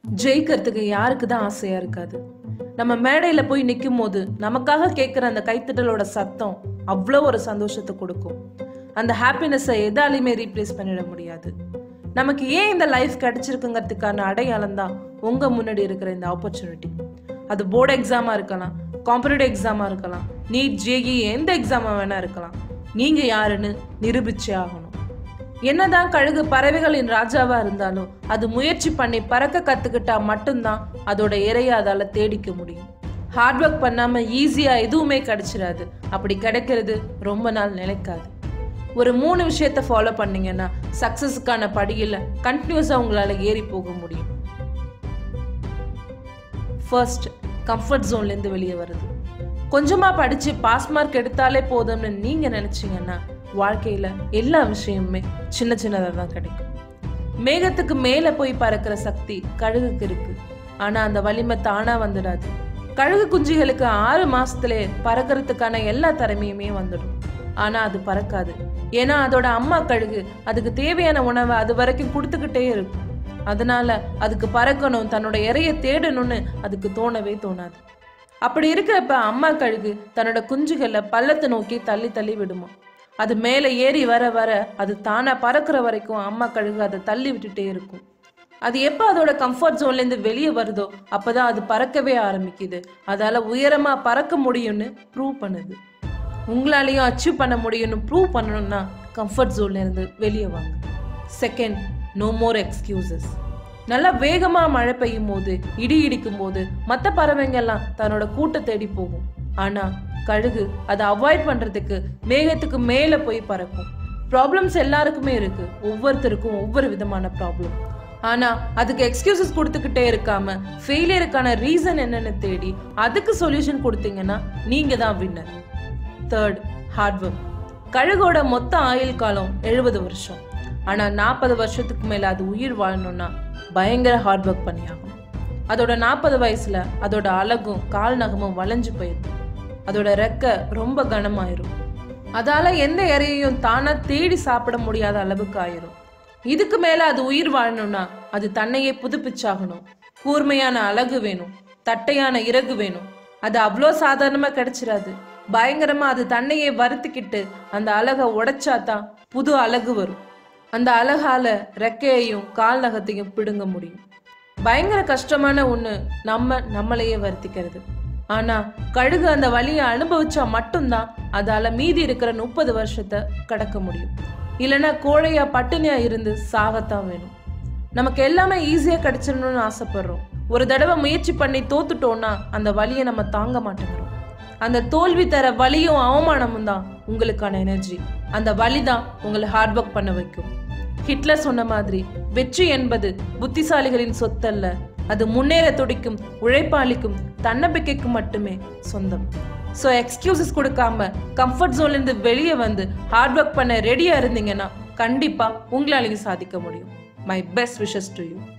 ஜெயிக்கிறதுக்கு யாருக்கு தான் ஆசையா இருக்காது நம்ம மேடையில போய் நிற்கும் போது நமக்காக கேட்குற அந்த கைத்தட்டலோட சத்தம் அவ்வளோ ஒரு சந்தோஷத்தை கொடுக்கும் அந்த ஹாப்பினஸை எதாலையுமே ரீப்ளேஸ் பண்ணிட முடியாது நமக்கு ஏன் இந்த லைஃப் கிடைச்சிருக்குங்கிறதுக்கான அடையாளம் தான் உங்க முன்னாடி இருக்கிற இந்த ஆப்பர்ச்சுனிட்டி அது போர்டு எக்ஸாமா இருக்கலாம் காம்படிட்டிவ் எக்ஸாமா இருக்கலாம் நீட் ஜேஇ எந்த எக்ஸாமா வேணா இருக்கலாம் நீங்க யாருன்னு நிரூபிச்சே ஆகணும் என்னதான் கழுகு பறவைகளின் ராஜாவா இருந்தாலும் அது முயற்சி பண்ணி பறக்க கத்துக்கிட்டா மட்டும்தான் அதோட இறைய அதால தேடிக்க முடியும் ஹார்ட் ஒர்க் பண்ணாம ஈஸியா எதுவுமே கிடைச்சிடாது அப்படி கிடைக்கிறது ரொம்ப நாள் நிலைக்காது ஒரு மூணு விஷயத்த ஃபாலோ பண்ணீங்கன்னா சக்சஸுக்கான படியில் கண்டினியூஸா உங்களால ஏறி போக முடியும் ஃபர்ஸ்ட் கம்ஃபர்ட் ஜோன்லேருந்து வெளியே வருது கொஞ்சமாக படித்து பாஸ் மார்க் எடுத்தாலே போதும்னு நீங்கள் நினச்சிங்கன்னா வாழ்க்கையில் எல்லா விஷயமுமே சின்ன சின்னதாக தான் கிடைக்கும் மேகத்துக்கு மேலே போய் பறக்கிற சக்தி கழுகுக்கு இருக்கு ஆனால் அந்த வலிமை தானாக வந்துடாது கழுகு குஞ்சுகளுக்கு ஆறு மாசத்துலே பறக்கிறதுக்கான எல்லா திறமையுமே வந்துடும் ஆனால் அது பறக்காது ஏன்னா அதோட அம்மா கழுகு அதுக்கு தேவையான உணவை அது வரைக்கும் கொடுத்துக்கிட்டே இருக்கும் அதனால அதுக்கு பறக்கணும் தன்னோட இறைய தேடணும்னு அதுக்கு தோணவே தோணாது அப்படி இருக்கிறப்ப அம்மா கழுகு தன்னோட குஞ்சுகளை பள்ளத்தை நோக்கி தள்ளி தள்ளி விடுமா அது மேலே ஏறி வர வர அது தானா பறக்கிற வரைக்கும் அம்மா கழுகு அதை தள்ளி விட்டுட்டே இருக்கும் அது எப்போ அதோட கம்ஃபர்ட் ஜோன்லேருந்து வெளியே வருதோ அப்பதான் அது பறக்கவே ஆரம்பிக்குது அதால உயரமா பறக்க முடியும்னு ப்ரூவ் பண்ணுது உங்களாலையும் அச்சீவ் பண்ண முடியும்னு ப்ரூவ் பண்ணணும்னா கம்ஃபர்ட் ஜோன்லேருந்து வெளியே வாங்க செகண்ட் நோ மோர் எக்ஸ்கியூசஸ் நல்லா வேகமா மழை பெய்யும் போது இடி இடிக்கும் போது மற்ற பறவைங்க எல்லாம் தன்னோட கூட்டை தேடி போகும் ஆனா கழுகு அதை அவாய்ட் பண்றதுக்கு மேகத்துக்கு மேலே போய் பறக்கும் ப்ராப்ளம்ஸ் எல்லாருக்குமே இருக்கு ஒவ்வொருத்தருக்கும் ஒவ்வொரு விதமான ப்ராப்ளம் ஆனா அதுக்கு எக்ஸ்கியூசஸ் கொடுத்துக்கிட்டே இருக்காம ஃபெயிலியருக்கான ரீசன் என்னன்னு தேடி அதுக்கு சொல்யூஷன் கொடுத்தீங்கன்னா நீங்க தான் வின்னர் தேர்ட் ஹார்ட் ஒர்க் கழுகோட மொத்த ஆயுள் காலம் எழுபது வருஷம் ஆனா நாற்பது வருஷத்துக்கு மேல அது உயிர் வாழணும்னா பயங்கர ஹார்ட் ஒர்க் பண்ணியாகணும் அதோட நாற்பது வயசுல அதோட அழகும் கால் நகமும் வளைஞ்சு போயிடும் அதோட ரெக்க ரொம்ப கனமாயிரும் அதால எந்த இறையையும் தானா தேடி சாப்பிட முடியாத அளவுக்கு ஆயிரும் இதுக்கு மேல அது உயிர் வாழணும்னா அது தன்னையே புதுப்பிச்சாகணும் கூர்மையான அழகு வேணும் தட்டையான இறகு வேணும் அது அவ்வளோ சாதாரணமா கிடைச்சிடாது பயங்கரமா அது தன்னையே வருத்திக்கிட்டு அந்த அழகை உடைச்சாதான் புது அழகு வரும் அந்த அழகால ரெக்கையையும் கால் நகத்தையும் பிடுங்க முடியும் பயங்கர கஷ்டமான ஒண்ணு நம்ம நம்மளையே வருத்திக்கிறது ஆனா கழுகு அந்த வலியை அனுபவிச்சா மட்டும்தான் அதால மீதி இருக்கிற முப்பது வருஷத்தை கடக்க முடியும் இல்லைன்னா கோழையா பட்டினியா இருந்து சாகத்தான் வேணும் நமக்கு எல்லாமே ஈஸியா கிடைச்சிடணும்னு ஆசைப்படுறோம் ஒரு தடவை முயற்சி பண்ணி தோத்துட்டோம்னா அந்த வலியை நம்ம தாங்க மாட்டேங்கிறோம் அந்த தோல்வி தர வலியும் அவமானமும் தான் உங்களுக்கான எனர்ஜி அந்த வலி தான் உங்களை ஹார்ட் ஒர்க் பண்ண வைக்கும் ஹிட்லர் சொன்ன மாதிரி வெற்றி என்பது புத்திசாலிகளின் சொத்தல்ல அது முன்னேற துடிக்கும் உழைப்பாளிக்கும் தன்னம்பிக்கைக்கும் மட்டுமே சொந்தம் ஸோ எக்ஸ்கியூசஸ் கொடுக்காம கம்ஃபர்ட் ஜோன்லேருந்து வெளியே வந்து ஹார்ட் ஒர்க் பண்ண ரெடியாக இருந்தீங்கன்னா கண்டிப்பாக உங்களாலையும் சாதிக்க முடியும் my best wishes to you